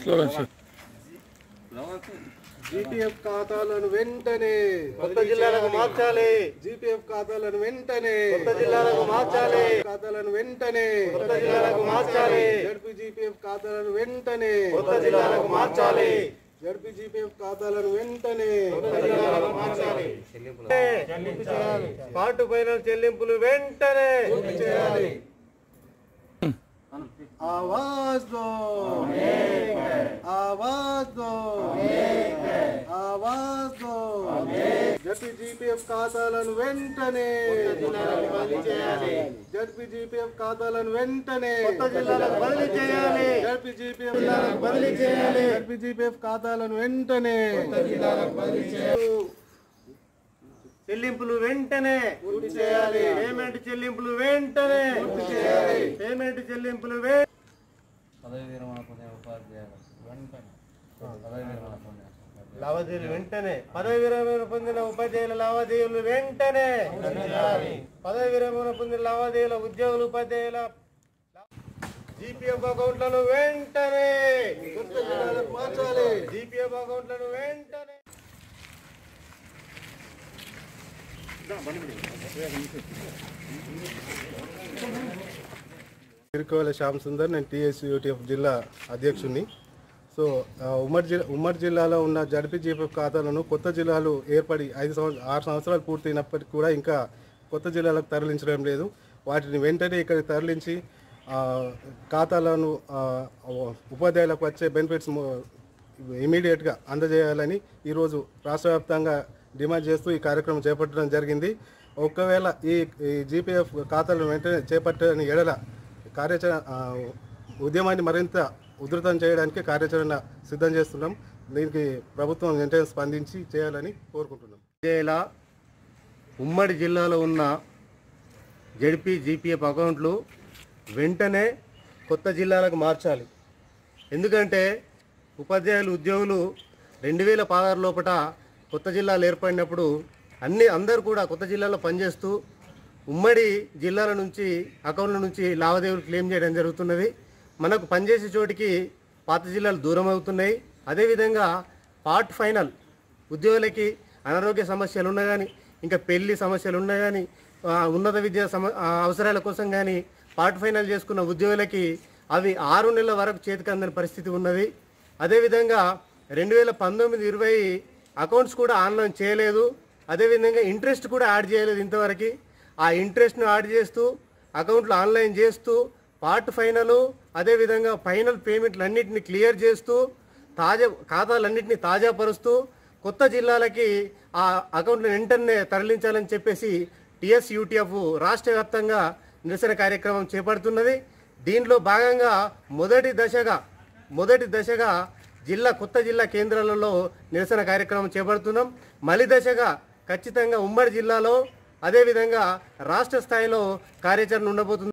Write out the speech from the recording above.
slogan sir GPF ఖాతాలను వెంటనే కొత్త జిల్లాలకు మార్చాలి జీపీఎఫ్ ఖాతాలను వెంటనే కొత్త జిల్లాలకు మార్చాలి ఖాతాలను వెంటనే కొత్త జిల్లాలకు మార్చాలి జడ్పీ జీపీఎఫ్ ఖాతాలను వెంటనే కొత్త జిల్లాలకు మార్చాలి జడ్పీ జీపీఎఫ్ ఖాతాలను వెంటనే పాటు పైన చెల్లింపులు వెంటనే आवाज दो आवाज दो ఆవాజ్ దో జడ్పీ జీపీఎఫ్ ఖాతాలను వెంటనే జడ్పీ జీపీఎఫ్ ఖాతాలను వెంటనే కొత్త జిల్లాలకు బదిలీ చేయాలి జడ్పీ జీపీఎఫ్ బదిలీ చేయాలి జడ్పీ జీపీఎఫ్ ఖాతాలను వెంటనే చెల్లింపులు వెంటనే చేయాలి పేమెంట్ చెల్లింపులు వెంటనే చేయాలి పేమెంట్ చెల్లింపులు వె- లావాదేవీలు వెంటనే పదవి విరమణ పొందిన ఉపాధ్యాయుల లావాదేవీలు వెంటనే పదవి విరమణ పొందిన లావాదేవీల ఉద్యోగుల ఉపాధ్యాయుల జీపీఎఫ్ అకౌంట్లను వెంటనే మార్చాలి జీపీఎఫ్ అకౌంట్లను వెంటనే తిరుకోవల శ్యామ్ సుందర్ నేను టీఎస్యూటీఎఫ్ జిల్లా అధ్యక్షుడిని సో ఆ, ఉమ్మడి జిల్లా ఉమ్మడి జిల్లాలో ఉన్న జడ్పీ జీపీఎఫ్ ఖాతాలను కొత్త జిల్లాలు ఏర్పడి ఐదు సంవత్సరాలు ఆరు సంవత్సరాలు పూర్తయినప్పటికీ కూడా ఇంకా కొత్త జిల్లాలకు తరలించడం లేదు వాటిని వెంటనే ఇక్కడికి తరలించి ఆ, ఖాతాలను ఆ, ఉపాధ్యాయులకు వచ్చే బెనిఫిట్స్ ఇమీడియట్గా అందజేయాలని ఈరోజు రాష్ట్ర వ్యాప్తంగా డిమాండ్ చేస్తూ ఈ కార్యక్రమం చేపట్టడం జరిగింది ఒకవేళ ఈ ఈ జీపీఎఫ్ ఖాతాలను వెంటనే చేపట్టని ఎడల కార్యాచరణ ఆ, ఉద్యమాన్ని మరింత ఉధృతం చేయడానికి కార్యాచరణ సిద్ధం చేస్తున్నాం దీనికి ప్రభుత్వం వెంటనే స్పందించి చేయాలని కోరుకుంటున్నాం జిల్లా ఉమ్మడి జిల్లాలో ఉన్న జడ్పీ జీపీఎఫ్ అకౌంట్లు వెంటనే కొత్త జిల్లాలకు మార్చాలి ఎందుకంటే ఉపాధ్యాయులు ఉద్యోగులు రెండు వేల పదహారు లోపల కొత్త జిల్లాలు ఏర్పడినప్పుడు అన్ని అందరూ కూడా కొత్త జిల్లాలో పనిచేస్తూ ఉమ్మడి జిల్లాల నుంచి అకౌంట్ల నుంచి లావాదేవీలు క్లెయిమ్ చేయడం జరుగుతున్నది మనకు పనిచేసే చోటికి పాత జిల్లాలు దూరం అవుతున్నాయి అదేవిధంగా పార్ట్ ఫైనల్ ఉద్యోగులకి అనారోగ్య సమస్యలు ఉన్నా కానీ ఇంకా పెళ్లి సమస్యలు ఉన్నా కానీ ఆ, ఉన్నత విద్యా సమ ఆ, అవసరాల కోసం కానీ పార్ట్ ఫైనల్ చేసుకున్న ఉద్యోగులకి అవి ఆరు నెలల వరకు చేతికి అందని పరిస్థితి ఉన్నది అదేవిధంగా రెండు వేల పంతొమ్మిది ఇరవై అకౌంట్స్ కూడా ఆన్లైన్ చేయలేదు అదేవిధంగా ఇంట్రెస్ట్ కూడా యాడ్ చేయలేదు ఇంతవరకు ఆ ఇంట్రెస్ట్ను యాడ్ చేస్తూ అకౌంట్లు ఆన్లైన్ చేస్తూ పార్ట్ ఫైనల్ అదేవిధంగా ఫైనల్ పేమెంట్లు అన్నింటినీ క్లియర్ చేస్తూ తాజా ఖాతాలన్నింటినీ తాజాపరుస్తూ కొత్త జిల్లాలకి ఆ అకౌంట్లను వెంటనే తరలించాలని చెప్పేసి టిఎస్ యూటీఎఫ్ రాష్ట్ర వ్యాప్తంగా నిరసన కార్యక్రమం చేపడుతున్నది దీనిలో భాగంగా మొదటి దశగా మొదటి దశగా జిల్లా కొత్త జిల్లా కేంద్రాలలో నిరసన కార్యక్రమం చేపడుతున్నాం మలి దశగా ఖచ్చితంగా ఉమ్మడి జిల్లాలో అదేవిధంగా రాష్ట్ర స్థాయిలో కార్యాచరణ ఉండబోతుంది